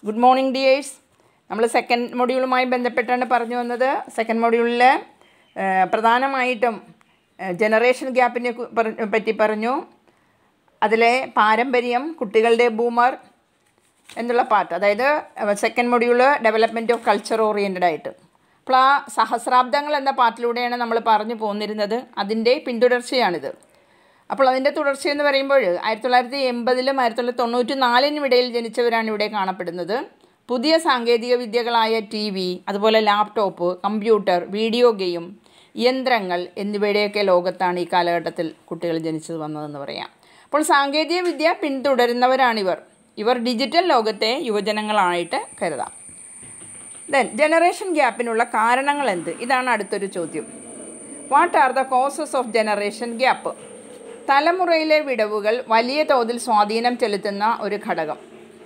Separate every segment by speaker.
Speaker 1: good morning dears നമ്മൾ സെക്കൻഡ് മൊഡ്യൂളുമായി ബന്ധപ്പെട്ടാണ് പറഞ്ഞു വന്നത് സെക്കൻഡ് മൊഡ്യൂളിൽ പ്രധാനമായിട്ടും ജനറേഷൻ ഗ്യാപ്പിനെ കു- പറ- പറ്റി പറഞ്ഞു അതിലെ പാരമ്പര്യം കുട്ടികളുടെ ബൂമർ എന്നുള്ള പാർട്ട് അതായത് second module development of culture oriented ആയിട്ട് അപ്പോൾ ആ സഹസ്രാബ്ദങ്ങൾ എന്ന പാർട്ടിലൂടെയാണ് നമ്മൾ പറഞ്ഞു പോന്നിരുന്നത് അതിൻ്റെ പിന്തുടർച്ചയാണിത് അപ്പോൾ അതിൻ്റെ തുടർച്ചയെന്ന് പറയുമ്പോൾ ആയിരത്തി തൊള്ളായിരത്തി എൺപതിലും ആയിരത്തി തൊള്ളായിരത്തി തൊണ്ണൂറ്റി നാലിനും ഇടയിൽ ജനിച്ചവരാണ് ഇവിടെ കാണപ്പെടുന്നത് പുതിയ സാങ്കേതിക വിദ്യകളായ ടി വി അതുപോലെ ലാപ്ടോപ്പ് കമ്പ്യൂട്ടർ വീഡിയോ ഗെയിം യന്ത്രങ്ങൾ എന്നിവയുടെയൊക്കെ ലോകത്താണ് ഈ കാലഘട്ടത്തിൽ കുട്ടികൾ ജനിച്ചു വന്നതെന്ന് പറയാം അപ്പോൾ സാങ്കേതിക വിദ്യ പിന്തുടരുന്നവരാണിവർ ഇവർ ഡിജിറ്റൽ ലോകത്തെ യുവജനങ്ങളായിട്ട് കരുതാം ദെൻ ജനറേഷൻ ഗ്യാപ്പിനുള്ള കാരണങ്ങൾ എന്ത് ഇതാണ് അടുത്തൊരു ചോദ്യം what are the causes of generation gap തലമുറയിലെ വിടവുകൾ വലിയ തോതിൽ സ്വാധീനം ചെലുത്തുന്ന ഒരു ഘടകം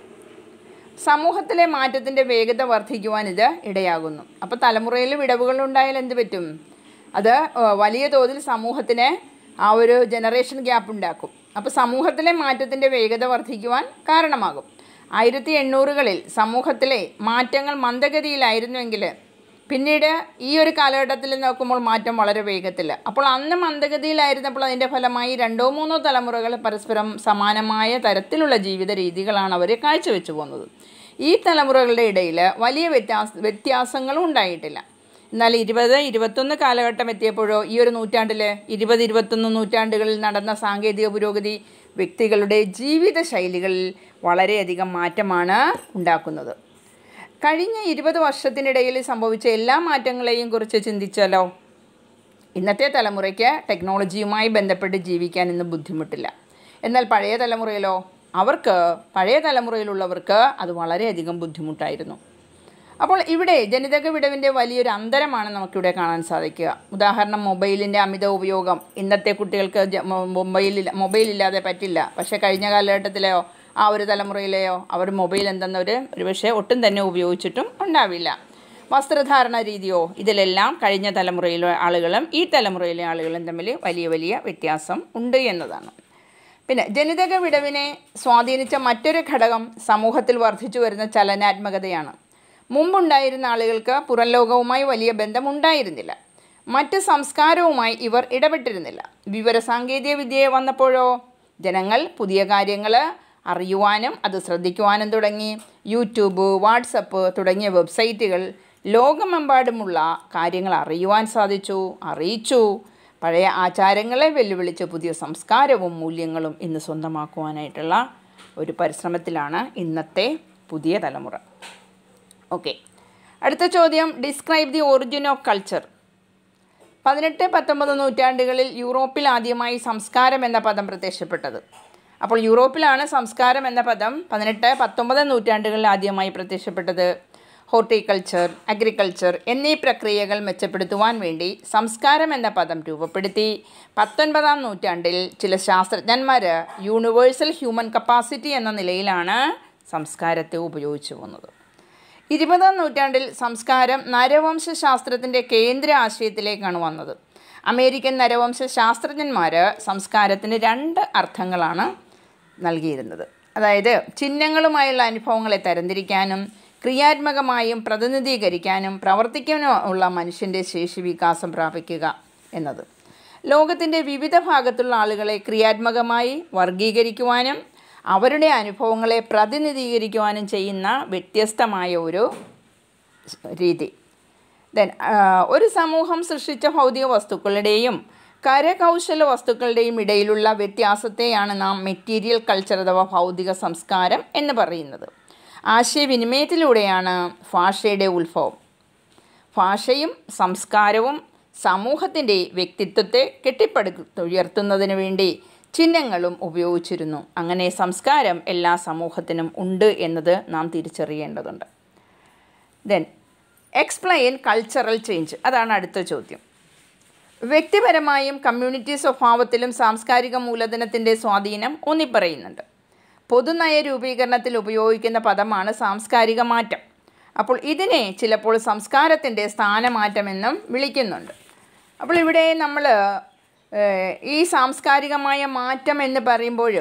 Speaker 1: സമൂഹത്തിലെ മാറ്റത്തിൻ്റെ വേഗത വർദ്ധിക്കുവാൻ ഇത് ഇടയാകുന്നു അപ്പോൾ തലമുറയിൽ വിടവുകൾ ഉണ്ടായാൽ എന്ത് പറ്റും അത് ഏഹ്, വലിയ തോതിൽ സമൂഹത്തിന് ആ ഒരു ജനറേഷൻ ഗ്യാപ്പ് ഉണ്ടാക്കും അപ്പോൾ സമൂഹത്തിലെ മാറ്റത്തിൻ്റെ വേഗത വർദ്ധിക്കുവാൻ കാരണമാകും ആയിരത്തി എണ്ണൂറുകളിൽ സമൂഹത്തിലെ മാറ്റങ്ങൾ മന്ദഗതിയിലായിരുന്നുവെങ്കിൽ പിന്നീട് ഈ ഒരു കാലഘട്ടത്തിൽ നോക്കുമ്പോൾ മാറ്റം വളരെ വേഗത്തിൽ അപ്പോൾ അന്ന് മന്ദഗതിയിലായിരുന്നപ്പോൾ അതിൻ്റെ ഫലമായി രണ്ടോ മൂന്നോ തലമുറകൾ പരസ്പരം സമാനമായ തരത്തിലുള്ള ജീവിത രീതികളാണ് അവർ കാഴ്ചവെച്ചു പോകുന്നത് ഈ തലമുറകളുടെ ഇടയിൽ വലിയ വ്യത്യാസ വ്യത്യാസങ്ങളും ഉണ്ടായിട്ടില്ല എന്നാൽ ഇരുപത് ഇരുപത്തൊന്ന് കാലഘട്ടം എത്തിയപ്പോഴോ ഈ ഒരു നൂറ്റാണ്ടിൽ ഇരുപത് ഇരുപത്തൊന്ന് നൂറ്റാണ്ടുകളിൽ നടന്ന സാങ്കേതിക പുരോഗതി വ്യക്തികളുടെ ജീവിത ശൈലികളിൽ വളരെയധികം മാറ്റമാണ് ഉണ്ടാക്കുന്നത് കഴിഞ്ഞ ഇരുപത് വർഷത്തിനിടയിൽ സംഭവിച്ച എല്ലാ മാറ്റങ്ങളെയും കുറിച്ച് ചിന്തിച്ചാലോ ഇന്നത്തെ തലമുറയ്ക്ക് ടെക്നോളജിയുമായി ബന്ധപ്പെട്ട് ജീവിക്കാൻ ഇന്ന് ബുദ്ധിമുട്ടില്ല എന്നാൽ പഴയ തലമുറയിലോ അവർക്ക് പഴയ തലമുറയിലുള്ളവർക്ക് അത് വളരെയധികം ബുദ്ധിമുട്ടായിരുന്നു അപ്പോൾ ഇവിടെ ജനിതക വിടവിൻ്റെ വലിയൊരു അന്തരമാണ് നമുക്കിവിടെ കാണാൻ സാധിക്കുക ഉദാഹരണം മൊബൈലിൻ്റെ അമിത ഉപയോഗം ഇന്നത്തെ കുട്ടികൾക്ക് ജ- മൊ- മൊബൈലില്ല മൊബൈലില്ലാതെ പറ്റില്ല പക്ഷേ കഴിഞ്ഞ കാലഘട്ടത്തിലെയോ ആ ഒരു തലമുറയിലെയോ അവർ മൊബൈൽ എന്തെന്നൊരു ഒരുപക്ഷെ ഒട്ടും തന്നെ ഉപയോഗിച്ചിട്ടും ഉണ്ടാവില്ല വസ്ത്രധാരണ രീതിയോ ഇതിലെല്ലാം കഴിഞ്ഞ തലമുറയിലെ ആളുകളും ഈ തലമുറയിലെ ആളുകളും തമ്മിൽ വലിയ വലിയ വ്യത്യാസം ഉണ്ട് എന്നതാണ് പിന്നെ ജനിതക വിടവിനെ സ്വാധീനിച്ച മറ്റൊരു ഘടകം സമൂഹത്തിൽ വർദ്ധിച്ചു വരുന്ന ചലനാത്മകതയാണ് മുമ്പുണ്ടായിരുന്ന ആളുകൾക്ക് പുറം ലോകവുമായി വലിയ ബന്ധമുണ്ടായിരുന്നില്ല മറ്റ് സംസ്കാരവുമായി ഇവർ ഇടപെട്ടിരുന്നില്ല വിവരസാങ്കേതിക വിദ്യ വന്നപ്പോഴോ ജനങ്ങൾ പുതിയ കാര്യങ്ങൾ അറിയുവാനും അത് ശ്രദ്ധിക്കുവാനും തുടങ്ങി യൂട്യൂബ് വാട്സപ്പ് തുടങ്ങിയ വെബ്സൈറ്റുകൾ ലോകമെമ്പാടുമുള്ള കാര്യങ്ങൾ അറിയുവാൻ സാധിച്ചു അറിയിച്ചു പഴയ ആചാരങ്ങളെ വെല്ലുവിളിച്ച് പുതിയ സംസ്കാരവും മൂല്യങ്ങളും ഇന്ന് സ്വന്തമാക്കുവാനായിട്ടുള്ള ഒരു പരിശ്രമത്തിലാണ് ഇന്നത്തെ പുതിയ തലമുറ ഓക്കെ അടുത്ത ചോദ്യം describe the origin of culture പതിനെട്ട് പത്തൊമ്പത് നൂറ്റാണ്ടുകളിൽ യൂറോപ്പിൽ ആദ്യമായി സംസ്കാരം എന്ന പദം പ്രത്യക്ഷപ്പെട്ടത് അപ്പോൾ യൂറോപ്പിലാണ് സംസ്കാരം എന്ന പദം പതിനെട്ട് പത്തൊമ്പത് നൂറ്റാണ്ടുകളിൽ ആദ്യമായി പ്രത്യക്ഷപ്പെട്ടത് ഹോർട്ടിക്കൾച്ചർ അഗ്രികൾച്ചർ എന്നീ പ്രക്രിയകൾ മെച്ചപ്പെടുത്തുവാൻ വേണ്ടി സംസ്കാരം എന്ന പദം രൂപപ്പെടുത്തി പത്തൊൻപതാം നൂറ്റാണ്ടിൽ ചില ശാസ്ത്രജ്ഞന്മാർ യൂണിവേഴ്സൽ ഹ്യൂമൻ കപ്പാസിറ്റി എന്ന നിലയിലാണ് സംസ്കാരത്തെ ഉപയോഗിച്ചു പോകുന്നത് ഇരുപതാം നൂറ്റാണ്ടിൽ സംസ്കാരം നരവംശ ശാസ്ത്രത്തിൻ്റെ കേന്ദ്ര ആശയത്തിലേക്കാണ് വന്നത് അമേരിക്കൻ നരവംശ ശാസ്ത്രജ്ഞന്മാർ സംസ്കാരത്തിന് രണ്ട് അർത്ഥങ്ങളാണ് നൽകിയിരുന്നത് അതായത് ചിഹ്നങ്ങളുമായുള്ള അനുഭവങ്ങളെ തരംതിരിക്കാനും ക്രിയാത്മകമായും പ്രതിനിധീകരിക്കാനും പ്രവർത്തിക്കാനും ഉള്ള മനുഷ്യൻ്റെ ശേഷി വികാസം പ്രാപിക്കുക എന്നത് ലോകത്തിൻ്റെ വിവിധ ഭാഗത്തുള്ള ആളുകളെ ക്രിയാത്മകമായി വർഗീകരിക്കുവാനും അവരുടെ അനുഭവങ്ങളെ പ്രതിനിധീകരിക്കുവാനും ചെയ്യുന്ന വ്യത്യസ്തമായ ഒരു രീതി ദെൻ ഒരു സമൂഹം സൃഷ്ടിച്ച ഭൗതിക വസ്തുക്കളുടെയും കരകൗശല വസ്തുക്കളുടെയും ഇടയിലുള്ള വ്യത്യാസത്തെയാണ് നാം മെറ്റീരിയൽ കൾച്ചർ അഥവാ ഭൗതിക സംസ്കാരം എന്ന് പറയുന്നത് ആശയവിനിമയത്തിലൂടെയാണ് ഭാഷയുടെ ഉത്ഭവം ഭാഷയും സംസ്കാരവും സമൂഹത്തിൻ്റെ വ്യക്തിത്വത്തെ കെട്ടിപ്പടുത്തുയർത്തുന്നതിന് വേണ്ടി ചിഹ്നങ്ങളും ഉപയോഗിച്ചിരുന്നു അങ്ങനെ സംസ്കാരം എല്ലാ സമൂഹത്തിനും ഉണ്ട് എന്നത് നാം തിരിച്ചറിയേണ്ടതുണ്ട് ദെൻ എക്സ്പ്ലെയിൻ കൾച്ചറൽ ചേഞ്ച് അതാണ് അടുത്ത ചോദ്യം വ്യക്തിപരമായും കമ്മ്യൂണിറ്റി സ്വഭാവത്തിലും സാംസ്കാരിക മൂലധനത്തിൻ്റെ സ്വാധീനം ഊന്നിപ്പറയുന്നുണ്ട് പൊതുനയ രൂപീകരണത്തിൽ ഉപയോഗിക്കുന്ന പദമാണ് സാംസ്കാരിക മാറ്റം അപ്പോൾ ഇതിനെ ചിലപ്പോൾ സംസ്കാരത്തിൻ്റെ സ്ഥാനമാറ്റമെന്നും വിളിക്കുന്നുണ്ട് അപ്പോൾ ഇവിടെ നമ്മൾ ഈ സാംസ്കാരികമായ മാറ്റം എന്ന് പറയുമ്പോൾ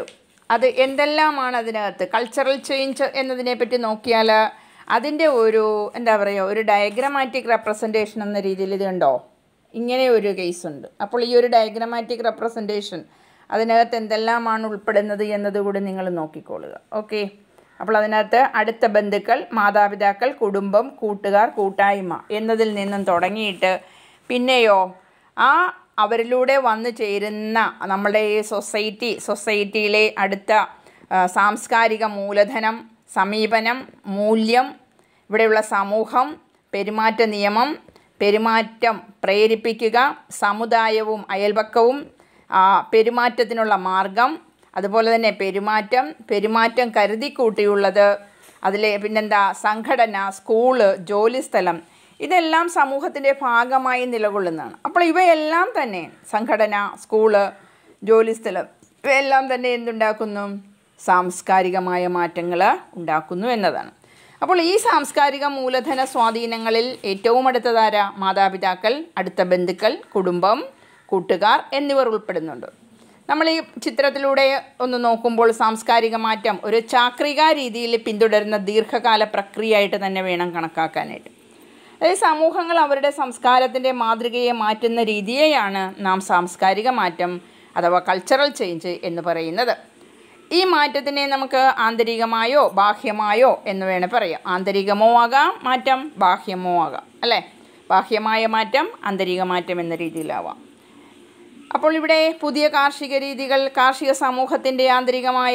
Speaker 1: അത് എന്തെല്ലാമാണ് അതിനകത്ത് കൾച്ചറൽ ചേഞ്ച് എന്നതിനെ പറ്റി നോക്കിയാൽ അതിൻ്റെ ഒരു എന്താ പറയുക ഒരു ഡയഗ്രമാറ്റിക് റെപ്രസെൻറ്റേഷൻ എന്ന രീതിയിൽ ഇത് കണ്ടോ ഇങ്ങനെ ഒരു കേസ് ഉണ്ട് അപ്പോൾ ഈ ഒരു ഡയഗ്രമാറ്റിക് റെപ്രസെൻറ്റേഷൻ അതിനകത്ത് എന്തെല്ലാമാണ് ഉൾപ്പെടുന്നത് എന്നതുകൂടി നിങ്ങൾ നോക്കിക്കൊള്ളുക ഓക്കെ അപ്പോൾ അതിനകത്ത് അടുത്ത ബന്ധുക്കൾ മാതാപിതാക്കൾ കുടുംബം കൂട്ടുകാർ കൂട്ടായ്മ എന്നതിൽ നിന്നും തുടങ്ങിയിട്ട് പിന്നെയോ ആ അവരിലൂടെ വന്നു ചേരുന്ന നമ്മുടെ ഈ സൊസൈറ്റി സൊസൈറ്റിയിലെ അടുത്ത ആ, സാംസ്കാരിക മൂലധനം സമീപനം മൂല്യം ഇവിടെയുള്ള സമൂഹം പെരുമാറ്റ നിയമം പെരുമാറ്റം പ്രേരിപ്പിക്കുക സമുദായവും അയൽപക്കവും ആ, പെരുമാറ്റത്തിനുള്ള മാർഗം അതുപോലെ തന്നെ പെരുമാറ്റം പെരുമാറ്റം കരുതിക്കൂട്ടിയുള്ളത് അതിലെ പിന്നെന്താ സംഘടന സ്കൂള് ജോലിസ്ഥലം ഇതെല്ലാം സമൂഹത്തിൻ്റെ ഭാഗമായി നിലകൊള്ളുന്നതാണ് അപ്പോൾ ഇവയെല്ലാം തന്നെ സംഘടന സ്കൂള് ജോലിസ്ഥലം ഇവയെല്ലാം തന്നെ എന്തുണ്ടാക്കുന്നു സാംസ്കാരികമായ മാറ്റങ്ങൾ ഉണ്ടാക്കുന്നു എന്നതാണ് അപ്പോൾ ഈ സാംസ്കാരിക മൂലധന സ്വാധീനങ്ങളിൽ ഏറ്റവും അടുത്തതാര മാതാപിതാക്കൾ അടുത്ത ബന്ധുക്കൾ കുടുംബം കൂട്ടുകാർ എന്നിവർ ഉൾപ്പെടുന്നുണ്ട് നമ്മൾ ഈ ചിത്രത്തിലൂടെ ഒന്ന് നോക്കുമ്പോൾ സാംസ്കാരിക മാറ്റം ഒരു ചാക്രിക രീതിയിൽ പിന്തുടരുന്ന ദീർഘകാല പ്രക്രിയയായിട്ട് തന്നെ വേണം കണക്കാക്കാനായിട്ട് അതായത് സമൂഹങ്ങൾ അവരുടെ സംസ്കാരത്തിൻ്റെ മാതൃകയെ മാറ്റുന്ന രീതിയെയാണ് നാം സാംസ്കാരിക മാറ്റം അഥവാ കൾച്ചറൽ ചേഞ്ച് എന്ന് പറയുന്നത് ഈ മാറ്റത്തിനെ നമുക്ക് ആന്തരികമായോ ബാഹ്യമായോ എന്ന് വേണേൽ പറയാം ആന്തരികമോ ആകാം മാറ്റം ബാഹ്യമോ ആകാം അല്ലേ ബാഹ്യമായ മാറ്റം ആന്തരിക മാറ്റം എന്ന രീതിയിലാവാം അപ്പോൾ ഇവിടെ പുതിയ കാർഷിക രീതികൾ കാർഷിക സമൂഹത്തിൻ്റെ ആന്തരികമായ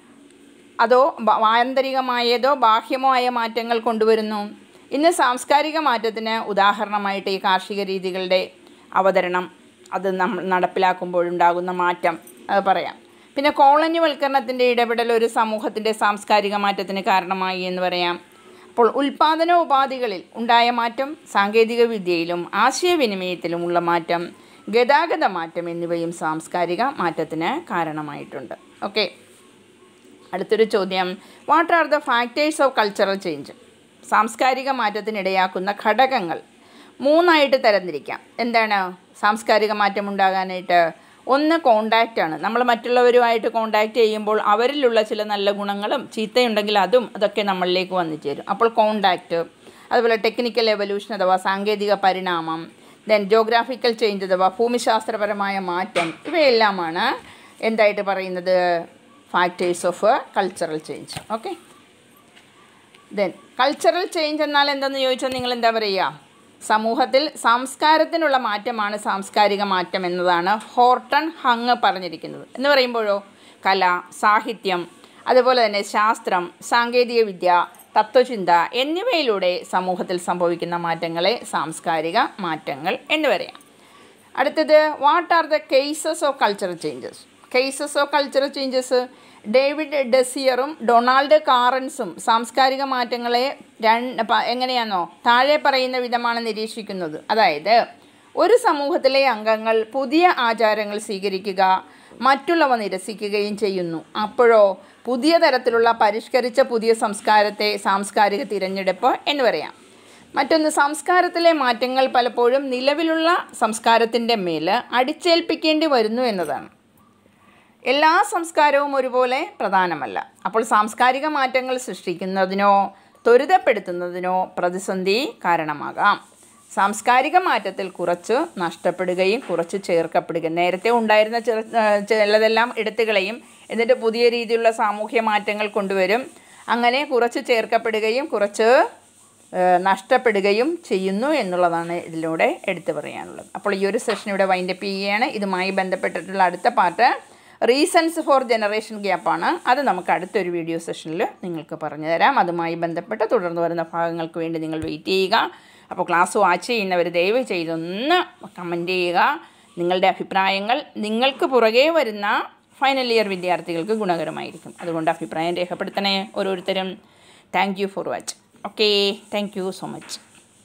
Speaker 1: അതോ ബ- ആന്തരികമായതോ ബാഹ്യമോ ആയ മാറ്റങ്ങൾ കൊണ്ടുവരുന്നു ഇന്ന് സാംസ്കാരിക മാറ്റത്തിന് ഉദാഹരണമായിട്ട് ഈ കാർഷിക രീതികളുടെ അവതരണം അത് നമ്മൾ നടപ്പിലാക്കുമ്പോഴുണ്ടാകുന്ന മാറ്റം അത് പറയാം പിന്നെ കോളനിവൽക്കരണത്തിൻ്റെ ഇടപെടൽ ഒരു സമൂഹത്തിൻ്റെ സാംസ്കാരിക മാറ്റത്തിന് കാരണമായി എന്ന് പറയാം അപ്പോൾ ഉൽപാദന ഉപാധികളിൽ ഉണ്ടായ മാറ്റം സാങ്കേതിക വിദ്യയിലും ആശയവിനിമയത്തിലും ഉള്ള മാറ്റം ഗതാഗത മാറ്റം എന്നിവയും സാംസ്കാരിക മാറ്റത്തിന് കാരണമായിട്ടുണ്ട് ഓക്കെ അടുത്തൊരു ചോദ്യം what are the factors of cultural change സാംസ്കാരിക മാറ്റത്തിനിടയാക്കുന്ന ഘടകങ്ങൾ മൂന്നായിട്ട് തരംതിരിക്കാം എന്താണ് സാംസ്കാരിക മാറ്റം ഉണ്ടാകാനായിട്ട് ഒന്ന് കോണ്ടാക്റ്റ് ആണ് നമ്മൾ മറ്റുള്ളവരുമായിട്ട് കോണ്ടാക്റ്റ് ചെയ്യുമ്പോൾ അവരിലുള്ള ചില നല്ല ഗുണങ്ങളും ചീത്തയുണ്ടെങ്കിൽ അതും അതൊക്കെ നമ്മളിലേക്ക് വന്നു ചേരും അപ്പോൾ കോണ്ടാക്റ്റ് അതുപോലെ ടെക്നിക്കൽ എവല്യൂഷൻ അഥവാ സാങ്കേതിക പരിണാമം ദെൻ ജോഗ്രാഫിക്കൽ ചേഞ്ച് അഥവാ ഭൂമിശാസ്ത്രപരമായ മാറ്റം ഇവയെല്ലാമാണ് എന്തായിട്ട് പറയുന്നത് factors of cultural change okay then cultural change എന്നാൽ എന്തെന്ന് ചോദിച്ചാൽ നിങ്ങൾ എന്താ പറയുക സമൂഹത്തിൽ സംസ്കാരത്തിനുള്ള മാറ്റമാണ് സാംസ്കാരിക മാറ്റം എന്നതാണ് ഹോർട്ടൺ ഹങ് പറഞ്ഞിരിക്കുന്നത് എന്ന് പറയുമ്പോഴോ കല സാഹിത്യം അതുപോലെ തന്നെ ശാസ്ത്രം സാങ്കേതിക വിദ്യ തത്വചിന്ത എന്നിവയിലൂടെ സമൂഹത്തിൽ സംഭവിക്കുന്ന മാറ്റങ്ങളെ സാംസ്കാരിക മാറ്റങ്ങൾ എന്ന് പറയാം അടുത്തത് what are the causes of cultural changes causes of cultural changes David ഡെസിയറും ഡൊണാൾഡ് കാറൻസും സാംസ്കാരിക മാറ്റങ്ങളെ രണ്ട് പ- എങ്ങനെയാണോ താഴെ പറയുന്ന വിധമാണ് നിരീക്ഷിക്കുന്നത് അതായത് ഒരു സമൂഹത്തിലെ അംഗങ്ങൾ പുതിയ ആചാരങ്ങൾ സ്വീകരിക്കുക മറ്റുള്ളവ നിരസിക്കുകയും ചെയ്യുന്നു അപ്പോഴോ പുതിയ തരത്തിലുള്ള പരിഷ്കരിച്ച പുതിയ സംസ്കാരത്തെ സാംസ്കാരിക തിരഞ്ഞെടുപ്പ് എന്ന് പറയാം മറ്റൊന്ന് സംസ്കാരത്തിലെ മാറ്റങ്ങൾ പലപ്പോഴും നിലവിലുള്ള സംസ്കാരത്തിൻ്റെ മേൽ അടിച്ചേൽപ്പിക്കേണ്ടി വരുന്നു എന്നതാണ് എല്ലാ സംസ്കാരവും ഒരുപോലെ പ്രധാനമല്ല അപ്പോൾ സാംസ്കാരിക മാറ്റങ്ങൾ സൃഷ്ടിക്കുന്നതിനോ ത്വരിതപ്പെടുത്തുന്നതിനോ പ്രതിസന്ധി കാരണമാകാം സാംസ്കാരിക മാറ്റത്തിൽ കുറച്ച് നഷ്ടപ്പെടുകയും കുറച്ച് ചേർക്കപ്പെടുകയും നേരത്തെ ഉണ്ടായിരുന്ന ചെറു ഏഹ് ചിലതെല്ലാം എടുത്തുകളയും എന്നിട്ട് പുതിയ രീതിയിലുള്ള സാമൂഹ്യ മാറ്റങ്ങൾ കൊണ്ടുവരും അങ്ങനെ കുറച്ച് ചേർക്കപ്പെടുകയും കുറച്ച് ഏഹ് നഷ്ടപ്പെടുകയും ചെയ്യുന്നു എന്നുള്ളതാണ് ഇതിലൂടെ എടുത്തു പറയാനുള്ളത് അപ്പോൾ ഈ ഒരു സെഷൻ ഇവിടെ വൈൻഡപ്പ് ചെയ്യുകയാണ് ഇതുമായി ബന്ധപ്പെട്ടിട്ടുള്ള അടുത്ത പാർട്ട് റീസൺസ് ഫോർ ജനറേഷൻ ഗ്യാപ്പാണ് അത് നമുക്ക് അടുത്തൊരു വീഡിയോ സെഷനിൽ നിങ്ങൾക്ക് പറഞ്ഞു തരാം അതുമായി ബന്ധപ്പെട്ട് തുടർന്ന് വരുന്ന ഭാഗങ്ങൾക്ക് വേണ്ടി നിങ്ങൾ വെയിറ്റ് ചെയ്യുക അപ്പോൾ ക്ലാസ് വാച്ച് ചെയ്യുന്നവർ ദയവ് ചെയ്തൊന്ന് കമൻറ്റ് ചെയ്യുക നിങ്ങളുടെ അഭിപ്രായങ്ങൾ നിങ്ങൾക്ക് പുറകെ വരുന്ന ഫൈനൽ ഇയർ വിദ്യാർത്ഥികൾക്ക് ഗുണകരമായിരിക്കും അതുകൊണ്ട് അഭിപ്രായം രേഖപ്പെടുത്തണേ ഓരോരുത്തരും thank you for watch okay thank you so much